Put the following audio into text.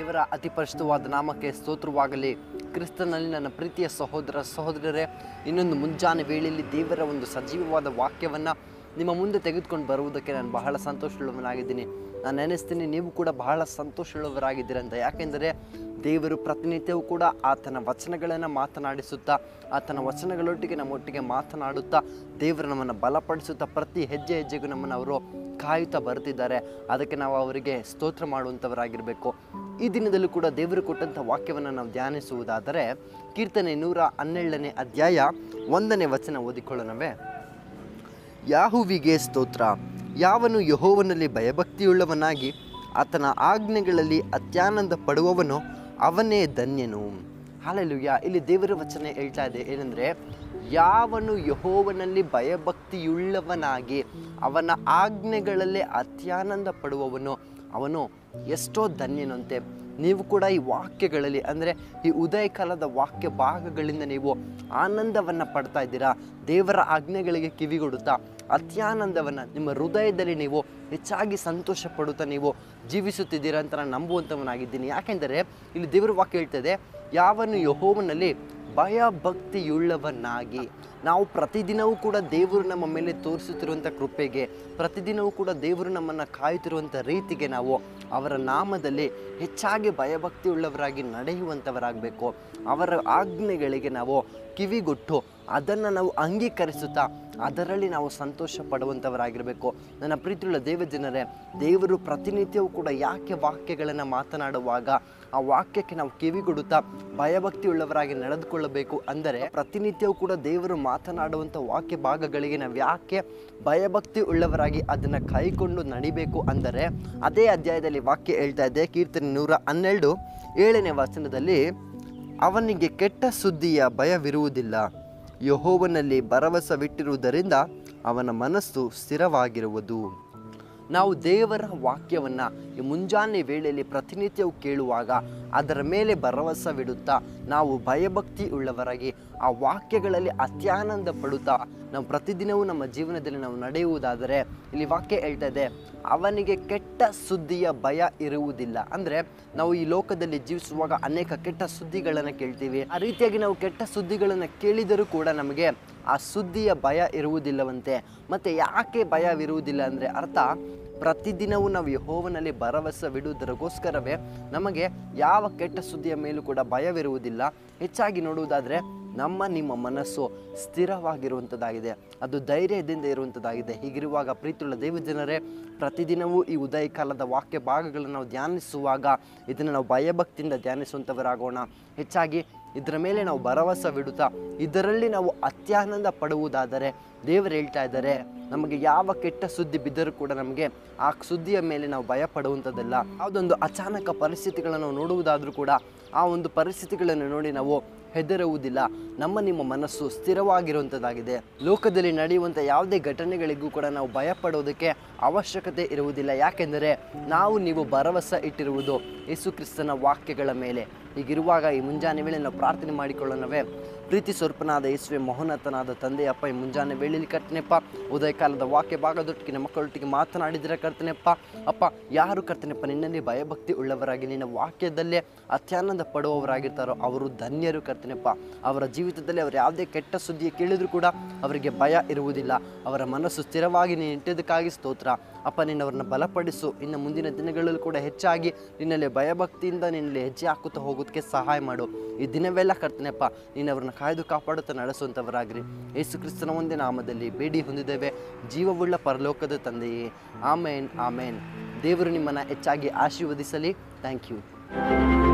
ದೇವರ ಅತಿ ಪರಿಶುದ್ಧವಾದ ನಾಮಕ್ಕೆ ಸ್ತೋತ್ರವಾಗಲಿ ಕ್ರಿಸ್ತನಲ್ಲಿ ನನ್ನ ಪ್ರೀತಿಯ ಸಹೋದರ ಸಹೋದರರೇ ಇನ್ನೊಂದು ಮುಂಜಾನೆ ವೇಳೆಯಲ್ಲಿ ದೇವರ ಒಂದು ಸಜೀವವಾದ ವಾಕ್ಯವನ್ನು ನಿಮ್ಮ ಮುಂದೆ ತೆಗೆದುಕೊಂಡು ಬರುವುದಕ್ಕೆ ನಾನು ಬಹಳ ಸಂತೋಷವುಳ್ಳವನಾಗಿದ್ದೀನಿ ನಾನು ನೆನೆಸ್ತೀನಿ ನೀವು ಕೂಡ ಬಹಳ ಸಂತೋಷವುಳ್ಳವರಾಗಿದ್ದೀರಂತ ಯಾಕೆಂದರೆ ದೇವರು ಪ್ರತಿನಿತ್ಯವೂ ಕೂಡ ಆತನ ವಚನಗಳನ್ನು ಮಾತನಾಡಿಸುತ್ತಾ ಆತನ ವಚನಗಳೊಟ್ಟಿಗೆ ನಮ್ಮೊಟ್ಟಿಗೆ ಮಾತನಾಡುತ್ತಾ ದೇವರು ನಮ್ಮನ್ನು ಬಲಪಡಿಸುತ್ತಾ ಪ್ರತಿ ಹೆಜ್ಜೆ ಹೆಜ್ಜೆಗೂ ನಮ್ಮನ್ನು ಅವರು ಕಾಯುತ್ತಾ ಬರ್ತಿದ್ದಾರೆ ಅದಕ್ಕೆ ನಾವು ಅವರಿಗೆ ಸ್ತೋತ್ರ ಮಾಡುವಂಥವರಾಗಿರಬೇಕು ಈ ದಿನದಲ್ಲೂ ಕೂಡ ದೇವರು ಕೊಟ್ಟಂಥ ವಾಕ್ಯವನ್ನು ನಾವು ಧ್ಯಾನಿಸುವುದಾದರೆ ಕೀರ್ತನೆ ನೂರ ಹನ್ನೆರಡನೇ ಅಧ್ಯಾಯ ಒಂದನೇ ವಚನ ಓದಿಕೊಳ್ಳೋಣವೇ ಯಾಹುವಿಗೆ ಸ್ತೋತ್ರ ಯಾವನು ಯಹೋವನಲ್ಲಿ ಭಯಭಕ್ತಿಯುಳ್ಳವನಾಗಿ ಆತನ ಆಜ್ಞೆಗಳಲ್ಲಿ ಅತ್ಯಾನಂದ ಪಡುವವನೋ ಅವನೇ ಧನ್ಯನು ಹಾಲೆಲುಯ್ಯ ಇಲ್ಲಿ ದೇವರ ವಚನ ಹೇಳ್ತಾ ಇದೆ ಏನಂದರೆ ಯಾವನು ಯಹೋವನಲ್ಲಿ ಭಯಭಕ್ತಿಯುಳ್ಳವನಾಗಿ ಅವನ ಆಜ್ಞೆಗಳಲ್ಲೇ ಅತ್ಯಾನಂದ ಪಡುವವನು ಅವನು ಎಷ್ಟೋ ಧನ್ಯನಂತೆ ನೀವು ಕೂಡ ಈ ವಾಕ್ಯಗಳಲ್ಲಿ ಅಂದರೆ ಈ ಉದಯ ಕಾಲದ ವಾಕ್ಯ ಭಾಗಗಳಿಂದ ನೀವು ಆನಂದವನ್ನು ಪಡ್ತಾ ಇದ್ದೀರಾ ದೇವರ ಆಜ್ಞೆಗಳಿಗೆ ಕಿವಿಗೊಡುತ್ತಾ ಅತ್ಯಾನಂದವನ್ನು ನಿಮ್ಮ ಹೃದಯದಲ್ಲಿ ನೀವು ಹೆಚ್ಚಾಗಿ ಸಂತೋಷ ಪಡುತ್ತಾ ನೀವು ಜೀವಿಸುತ್ತಿದ್ದೀರಾ ಅಂತ ನಾನು ನಂಬುವಂಥವನಾಗಿದ್ದೀನಿ ಯಾಕೆಂದರೆ ಇಲ್ಲಿ ದೇವರ ವಾಕ್ಯ ಹೇಳ್ತದೆ ಯಾವನು ಯಹೋವನಲ್ಲಿ ಭಯ ಭಕ್ತಿಯುಳ್ಳವನಾಗಿ ನಾವು ಪ್ರತಿದಿನವೂ ಕೂಡ ದೇವರು ನಮ್ಮ ಮೇಲೆ ತೋರಿಸುತ್ತಿರುವಂಥ ಕೃಪೆಗೆ ಪ್ರತಿದಿನವೂ ಕೂಡ ದೇವರು ನಮ್ಮನ್ನು ಕಾಯುತ್ತಿರುವಂಥ ರೀತಿಗೆ ನಾವು ಅವರ ನಾಮದಲ್ಲಿ ಹೆಚ್ಚಾಗಿ ಭಯಭಕ್ತಿಯುಳ್ಳವರಾಗಿ ನಡೆಯುವಂಥವರಾಗಬೇಕು ಅವರ ಆಜ್ಞೆಗಳಿಗೆ ನಾವು ಕಿವಿಗೊಟ್ಟು ಅದನ್ನು ನಾವು ಅಂಗೀಕರಿಸುತ್ತಾ ಅದರಲ್ಲಿ ನಾವು ಸಂತೋಷ ಪಡುವಂಥವರಾಗಿರಬೇಕು ನನ್ನ ಪ್ರೀತಿಯುಳ್ಳ ದೇವ ಜನರೇ ದೇವರು ಪ್ರತಿನಿತ್ಯವೂ ಕೂಡ ಯಾಕೆ ವಾಕ್ಯಗಳನ್ನು ಮಾತನಾಡುವಾಗ ಆ ವಾಕ್ಯಕ್ಕೆ ನಾವು ಕಿವಿಗೊಡುತ್ತಾ ಭಯಭಕ್ತಿ ಉಳ್ಳವರಾಗಿ ನಡೆದುಕೊಳ್ಳಬೇಕು ಅಂದರೆ ಪ್ರತಿನಿತ್ಯವೂ ಕೂಡ ದೇವರು ಮಾತನಾಡುವಂಥ ವಾಕ್ಯ ಭಾಗಗಳಿಗೆ ನಾವು ಯಾಕೆ ಭಯಭಕ್ತಿ ಉಳ್ಳವರಾಗಿ ಅದನ್ನು ಕೈಕೊಂಡು ನಡಿಬೇಕು ಅಂದರೆ ಅದೇ ಅಧ್ಯಾಯದಲ್ಲಿ ವಾಕ್ಯ ಹೇಳ್ತಾ ಇದೆ ಕೀರ್ತನೆ ನೂರ ಹನ್ನೆರಡು ಏಳನೇ ವಚನದಲ್ಲಿ ಅವನಿಗೆ ಕೆಟ್ಟ ಸುದ್ದಿಯ ಭಯವಿರುವುದಿಲ್ಲ ಯಹೋವನಲ್ಲಿ ಭರವಸವಿಟ್ಟಿರುವುದರಿಂದ ಅವನ ಮನಸ್ಸು ಸ್ಥಿರವಾಗಿರುವುದು ನಾವು ದೇವರ ವಾಕ್ಯವನ್ನು ಈ ಮುಂಜಾನೆ ವೇಳೆಯಲ್ಲಿ ಪ್ರತಿನಿತ್ಯವೂ ಕೇಳುವಾಗ ಅದರ ಮೇಲೆ ಭರವಸವಿಡುತ್ತಾ ನಾವು ಭಯಭಕ್ತಿ ಉಳ್ಳವರಾಗಿ ಆ ವಾಕ್ಯಗಳಲ್ಲಿ ಅತ್ಯಾನಂದ ಪಡುತ್ತಾ ನಾವು ಪ್ರತಿದಿನವೂ ನಮ್ಮ ಜೀವನದಲ್ಲಿ ನಾವು ನಡೆಯುವುದಾದರೆ ಇಲ್ಲಿ ವಾಕ್ಯ ಹೇಳ್ತಾ ಇದೆ ಅವನಿಗೆ ಕೆಟ್ಟ ಸುದ್ದಿಯ ಭಯ ಇರುವುದಿಲ್ಲ ಅಂದರೆ ನಾವು ಈ ಲೋಕದಲ್ಲಿ ಜೀವಿಸುವಾಗ ಅನೇಕ ಕೆಟ್ಟ ಸುದ್ದಿಗಳನ್ನು ಕೇಳ್ತೀವಿ ಆ ರೀತಿಯಾಗಿ ನಾವು ಕೆಟ್ಟ ಸುದ್ದಿಗಳನ್ನು ಕೇಳಿದರೂ ಕೂಡ ನಮಗೆ ಆ ಸುದ್ದಿಯ ಭಯ ಇರುವುದಿಲ್ಲವಂತೆ ಮತ್ತು ಯಾಕೆ ಭಯವಿರುವುದಿಲ್ಲ ಅಂದರೆ ಅರ್ಥ ಪ್ರತಿದಿನವೂ ನಾವು ಯಹೋವನಲ್ಲಿ ಭರವಸವಿಡುವುದಕ್ಕೋಸ್ಕರವೇ ನಮಗೆ ಯಾವ ಕೆಟ್ಟ ಸುದ್ದಿಯ ಮೇಲೂ ಕೂಡ ಭಯವಿರುವುದಿಲ್ಲ ಹೆಚ್ಚಾಗಿ ನೋಡುವುದಾದರೆ ನಮ್ಮ ನಿಮ್ಮ ಮನಸ್ಸು ಸ್ಥಿರವಾಗಿರುವಂಥದ್ದಾಗಿದೆ ಅದು ಧೈರ್ಯದಿಂದ ಇರುವಂಥದ್ದಾಗಿದೆ ಹೀಗಿರುವಾಗ ಪ್ರೀತಿಯುಳ್ಳ ದೇವ ಜನರೇ ಪ್ರತಿದಿನವೂ ಈ ಉದಯ ಕಾಲದ ವಾಕ್ಯ ಭಾಗಗಳನ್ನು ನಾವು ಧ್ಯಾನಿಸುವಾಗ ಇದನ್ನು ನಾವು ಭಯಭಕ್ತಿಯಿಂದ ಧ್ಯಾನಿಸುವಂಥವರಾಗೋಣ ಹೆಚ್ಚಾಗಿ ಇದರ ಮೇಲೆ ನಾವು ಭರವಸವಿಡುತ್ತಾ ಇದರಲ್ಲಿ ನಾವು ಅತ್ಯಾನಂದ ಪಡುವುದಾದರೆ ದೇವರು ಹೇಳ್ತಾ ಇದ್ದಾರೆ ನಮಗೆ ಯಾವ ಕೆಟ್ಟ ಸುದ್ದಿ ಬಿದ್ದರೂ ಕೂಡ ನಮಗೆ ಆ ಸುದ್ದಿಯ ಮೇಲೆ ನಾವು ಭಯ ಪಡುವಂಥದ್ದಲ್ಲ ಯಾವುದೊಂದು ಅಚಾನಕ ಪರಿಸ್ಥಿತಿಗಳನ್ನು ನಾವು ನೋಡುವುದಾದರೂ ಕೂಡ ಆ ಒಂದು ಪರಿಸ್ಥಿತಿಗಳನ್ನು ನೋಡಿ ನಾವು ಹೆದರುವುದಿಲ್ಲ ನಮ್ಮ ನಿಮ್ಮ ಮನಸ್ಸು ಸ್ಥಿರವಾಗಿರುವಂಥದ್ದಾಗಿದೆ ಲೋಕದಲ್ಲಿ ನಡೆಯುವಂಥ ಯಾವುದೇ ಘಟನೆಗಳಿಗೂ ಕೂಡ ನಾವು ಭಯಪಡೋದಕ್ಕೆ ಅವಶ್ಯಕತೆ ಇರುವುದಿಲ್ಲ ಯಾಕೆಂದರೆ ನಾವು ನೀವು ಭರವಸೆ ಇಟ್ಟಿರುವುದು ಯೇಸು ಕ್ರಿಸ್ತನ ವಾಕ್ಯಗಳ ಮೇಲೆ ಹೀಗಿರುವಾಗ ಈ ಮುಂಜಾನೆ ವೇಳೆ ನಾವು ಪ್ರಾರ್ಥನೆ ಮಾಡಿಕೊಳ್ಳೋಣವೇ ಪ್ರೀತಿ ಸ್ವರ್ಪನಾದ ಯೇಸುವೆ ಮಹೋನ್ನತನಾದ ತಂದೆಯಪ್ಪ ಈ ಮುಂಜಾನೆ ವೇಳೆಯಲ್ಲಿ ಕರ್ತನೆಪ್ಪ ಉದಯ ಕಾಲದ ವಾಕ್ಯ ಭಾಗದೊಟ್ಟಿಗೆ ನಮ್ಮ ಮಕ್ಕಳೊಟ್ಟಿಗೆ ಮಾತನಾಡಿದರೆ ಕರ್ತನೆಪ್ಪ ಅಪ್ಪ ಯಾರು ಕರ್ತನೆಪ್ಪ ನಿನ್ನಲ್ಲಿ ಭಯಭಕ್ತಿ ಉಳ್ಳವರಾಗಿ ನಿನ್ನ ವಾಕ್ಯದಲ್ಲೇ ಅತ್ಯಾನಂದ ಪಡುವವರಾಗಿರ್ತಾರೋ ಅವರು ಧನ್ಯರು ಕರ್ತನೆಪ್ಪ ಅವರ ಜೀವಿತದಲ್ಲಿ ಅವರು ಯಾವುದೇ ಕೆಟ್ಟ ಸುದ್ದಿ ಕೇಳಿದರೂ ಕೂಡ ಅವರಿಗೆ ಭಯ ಇರುವುದಿಲ್ಲ ಅವರ ಮನಸ್ಸು ಸ್ಥಿರವಾಗಿ ನೀನು ಇಟ್ಟಿದ್ದಕ್ಕಾಗಿ ಸ್ತೋತ್ರ ಅಪ್ಪ ನಿನ್ನವರನ್ನ ಬಲಪಡಿಸು ಇನ್ನು ಮುಂದಿನ ದಿನಗಳಲ್ಲೂ ಕೂಡ ಹೆಚ್ಚಾಗಿ ನಿನ್ನಲ್ಲಿ ಭಯಭಕ್ತಿಯಿಂದ ನಿನ್ನಲ್ಲಿ ಹೆಜ್ಜೆ ಹಾಕುತ್ತಾ ಹೋಗೋದಕ್ಕೆ ಸಹಾಯ ಮಾಡು ಈ ದಿನವೆಲ್ಲ ಕರ್ತನೆಪ್ಪ ನೀನವ್ರನ್ನ ಕಾಯ್ದು ಕಾಪಾಡುತ್ತಾ ನಡೆಸುವಂಥವರಾಗ್ರಿ ಯೇಸು ಕ್ರಿಸ್ತನ ಒಂದೇ ನಾಮದಲ್ಲಿ ಬೇಡಿ ಹೊಂದಿದ್ದೇವೆ ಜೀವವುಳ್ಳ ಪರಲೋಕದ ತಂದೆಯೇ ಆಮೇನ್ ಆಮೇನ್ ದೇವರು ನಿಮ್ಮನ್ನು ಹೆಚ್ಚಾಗಿ ಆಶೀರ್ವದಿಸಲಿ ಥ್ಯಾಂಕ್ ಯು